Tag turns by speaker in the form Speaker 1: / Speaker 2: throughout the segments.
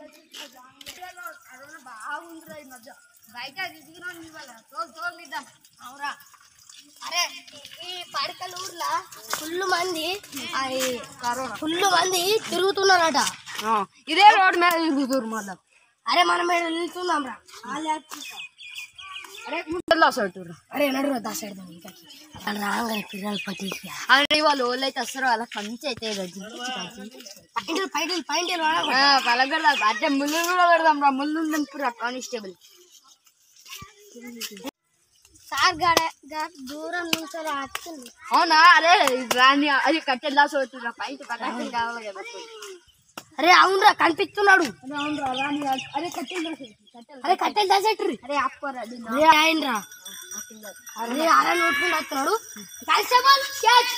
Speaker 1: Corona బాగుందిరా ఈ మధ్య బయట దిగిన ఇవ్వాలి తోలు తోలు తీద్దాం అవురా
Speaker 2: అరే ఈ పడకల ఊర్లో ఫుల్ మంది
Speaker 1: కరోనా
Speaker 2: ఫుల్ మంది తిరుగుతున్నారట
Speaker 1: ఇదే రోడ్ మీద తిరుగుతురు మళ్ళీ
Speaker 2: అరే మనం ఈడ నిల్చుందాం రా
Speaker 1: అరే ముందల్లా సొట్టురు
Speaker 2: అరే నడు దాసాడు ఇంకా అక్కడ రాగానే పిల్లలు పట్టించి
Speaker 1: అరే వాళ్ళు వాళ్ళు అయితే వస్తారు వాళ్ళ కంచి అయితే
Speaker 2: పైంటలు పైంటలు పైంటలు
Speaker 1: పలగడ అంటే ముళ్ళు కూడా పెడదాం రా ముళ్ళు దింపురా కానిస్టేబుల్
Speaker 2: సార్ గడ దూరం నుంచి వచ్చింది
Speaker 1: అవునా అరే రాని అది కట్టెల్లా సోతురా పైకి పటాకులు కావాలి కదా
Speaker 2: అరే అవునరా కనిపిస్తున్నాడు
Speaker 1: అవునరా రాని అరే కట్టెల్లా కట్టెలు
Speaker 2: అరే కట్టెలు దాసేట్రి
Speaker 1: అరే అప్పరా
Speaker 2: అరే ఆయనరా అరే అరే నోట్టుకుంటూ వస్తున్నాడు కానిస్టేబుల్ క్యాచ్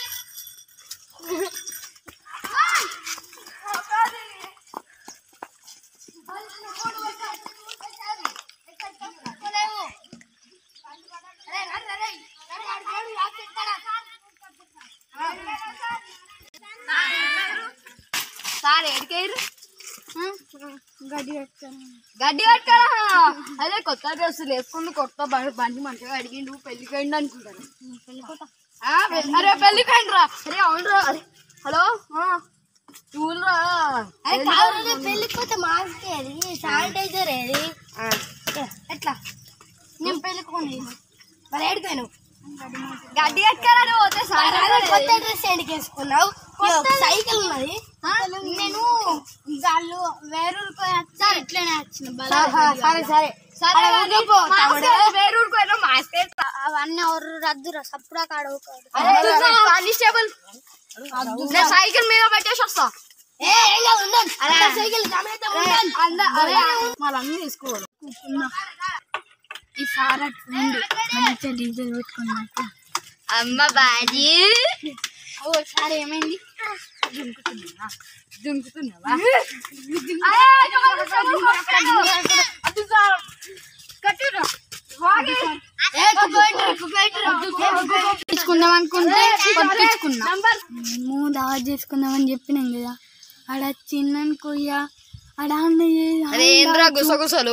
Speaker 1: సార్ ఎడికేరు
Speaker 2: గడ్డి కట్టాను
Speaker 1: గడ్డి కట్టారా అదే కొత్త డ్రెస్సులు వేసుకుని కొత్త బండి బండి మంచిగా అడిగిండు పెళ్లికి అయింది అనుకుంటాను ఆ, పె- అరే పెళ్లికి అయింది రా అరే అవునురా అరే హలో ఆ, చూడురా
Speaker 2: అరే కావాలి పెళ్ళికి పోతే మాస్క్ ఏది శానిటైజర్ ఏది
Speaker 1: ఆ,
Speaker 2: ఎట్లా నేను పెళ్ళికి మరి ఏడిపోయాను
Speaker 1: గడ్డి కట్టారని పోతే సార్
Speaker 2: కొత్త డ్రెస్ ఎందుకు వేసుకున్నావు ఇగో సైకిల్ ఉన్నది నేను వాళ్ళు వేరూరుకు వచ్చా ఇట్లనే వచ్చిన సరే సరే
Speaker 1: సరే
Speaker 2: అరే,
Speaker 1: కానీ
Speaker 2: ఊరికే పో,
Speaker 1: మాస్క్
Speaker 2: తమ్ముడు.
Speaker 1: వేసి వేరే ఊరికి పోయినా మాస్క్ వేసి రా.
Speaker 2: అవన్నీ ఎవరు రద్దురా సప్పుడా కాడు
Speaker 1: అరే, కానిస్టేబుల్ నేను సైకిల్ మీద పెట్టేసి వస్తా
Speaker 2: ఏ ఏం కాదు ఉండండి అరే సైకిల్ గమనిద్దాం ఉండండి
Speaker 1: అంద అరే మళ్ళీ తీసుకోవాలి
Speaker 2: ఈ సార్ అట్లుండు మంచిగా డీజిల్ పెట్టుకున్నాక
Speaker 1: అమ్మ బాజీ
Speaker 2: ఓ సార్ ఏమైంది
Speaker 1: దుంకుతున్నావా అరే, అది సార్ కట్టురా
Speaker 2: ఏ కుప్పేట్రు కుప్పేట్రు తీసుకుందాం అనుకుంటే కొట్టించుకున్నా మేము దావా చేసుకుందామని చెప్పినాం కదా ఆడ చిన్నని కొయ్య ఆడ
Speaker 1: అరే ఏంద్రా గుసగుసలు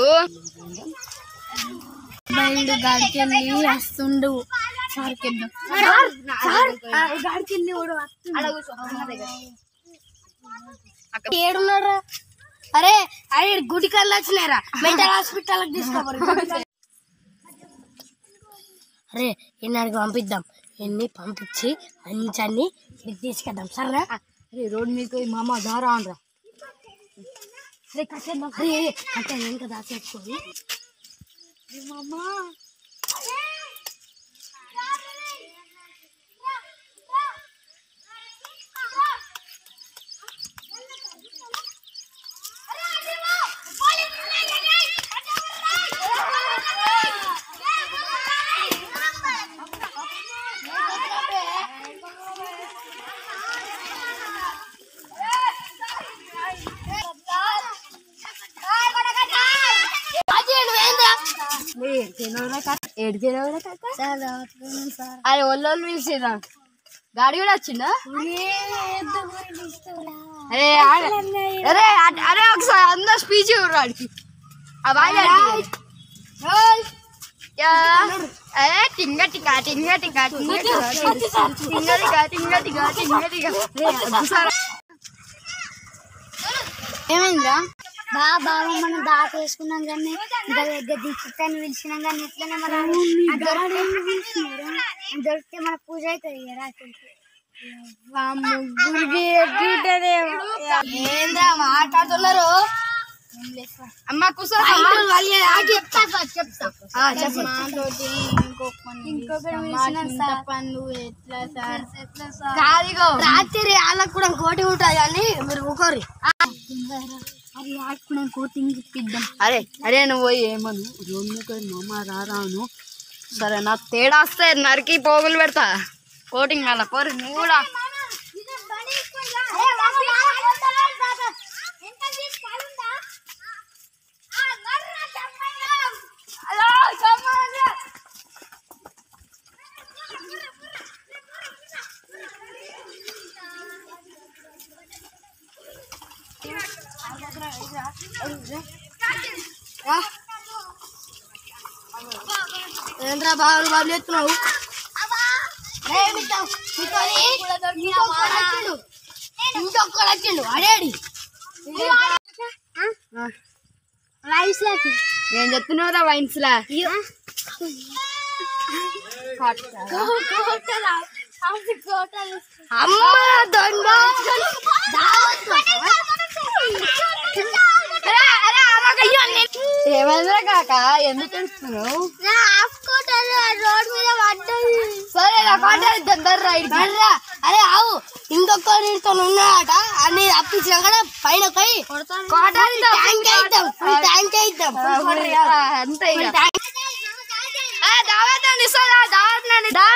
Speaker 2: బయలు గాడికి వెళ్ళి వస్తుండు సార్కిద్దాం గాడికి వెళ్ళి ఏడున్నారా అరే అరే గుడి కళ్ళు వచ్చినారా మెంటల్ హాస్పిటల్ తీసుకోవాలి అరే ఎన్నడికి పంపిద్దాం ఎన్ని పంపించి మంచి ఇది తీసుకెళ్దాం సరేనా
Speaker 1: అరే రోడ్ మీద పోయి మామ దారా అనరా
Speaker 2: అరే కట్టేద్దాం అరే కట్టే వెనక దాచేసుకొని
Speaker 1: ఏడిపోయినా అరే ఒళ్ళు పిలిచిరా గాడి కూడా వచ్చిందా అరే ఆడ- అరే అట్- అరే ఒకసారి అందరు స్పీచ్ వాడికి ఆ బాగా అరే టింగ టింగ టింగ టింగ టింగ టింగ టింగ టింగ టింగ టింగ టింగ
Speaker 2: ఏమైందిరా బా బాబు మనం దాట వేసుకున్నాం కానీ దిక్కుని పిలిచినాం కానీ ఎట్లనే మన దొరికితే మన పూజ అవుతుంది ముగ్గురికి ఏంద్రా మాట్లాడుతున్నారు
Speaker 1: అమ్మ కుసా
Speaker 2: చెప్తా చెప్తా పనులు ఎట్లా సార్
Speaker 1: కాదిగో
Speaker 2: రాత్రి వాళ్ళకు కూడా కోటి ఉంటుంది కానీ మీరు ఊకోరి అది ఆడుకునే కోటింగ్ ఇప్పిద్దాం
Speaker 1: అరే అరే నువ్వు పోయి ఏమను రూమ్కి మామ రారాను సరే నాకు తేడా వస్తే నరికి పోగులు పెడతా కోటింగ్ అలా పోరు నువ్వు కూడా
Speaker 2: రా. ఏంట్రా బాగా బాబు ఎత్తున్నావు రే, మీతో- మీతోని ఇంకొకడు వచ్చిండు. ఇంకొకడు వచ్చిండు అడేడి రైస్ లేకి
Speaker 1: ఏం చెప్తున్నావురా వైన్స్ లా
Speaker 2: అమ్మ దొంగ
Speaker 1: ఏమైందిరా కాక ఎందుకు తెలుస్తున్నావు
Speaker 2: రోడ్ మీద పడ్డది
Speaker 1: సరే నా కాట ఇద్దరు రైడ్
Speaker 2: బర్రా, అరే ఆవు ఇంకొకరితో ఉన్నాడట అని అప్పించినా కూడా పైన పోయి ట్యాంక్ అయిద్దాం ఫుల్ ట్యాంక్ అయిద్దాం
Speaker 1: అంతే ఇక ఆ, దావత్ అని ఇస్తారా దావత్ అని దా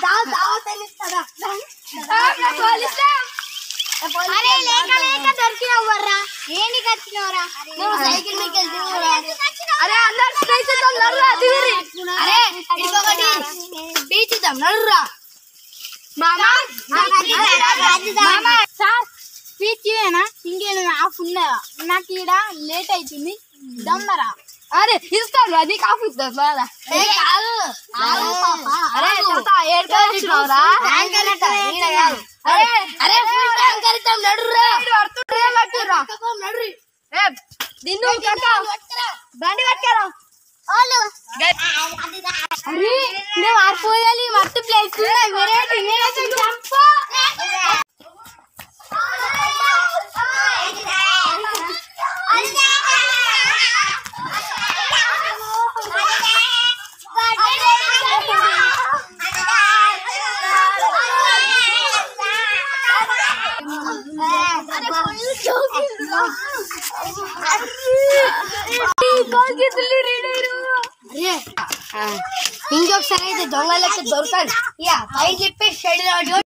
Speaker 2: అరే లేక లేక దొరికినవర్రా ఏంటి కచ్చినవరా నువ్వు సైకిల్ మీద వెళ్తున్నావురా
Speaker 1: అరే అందరు స్నేహితులు నర్రా దిగిరి
Speaker 2: అరే ఇంకొకటి బీచుదాం నడురా
Speaker 1: మామా
Speaker 2: మామా సార్ స్పీచ్ ఇవేనా ఇంకేమైనా ఆఫ్ ఉన్నదా నాకు ఈడ లేట్ అవుతుంది దమ్మరా
Speaker 1: అరే ఇస్తాను రా నీకు ఆఫ్ ఇస్తాను బాగా అరే తాత ఏడుకో వచ్చినావురా అరే
Speaker 2: అరే ఫుల్ ట్యాంక్ ఇద్దాం నడురా
Speaker 1: మీరు పడుతుంటే కట్టురా
Speaker 2: నడురి
Speaker 1: ఏ దిన్ను కట్ట బండి కట్టారా
Speaker 2: అరే నేను మారిపోయాలి మత్తు ప్లేస్ వెరైటీ నేనైతే చంప ఇంకొకసారి అయితే దొంగలకి దొరకదు ఇక పై చెప్పి షెడ్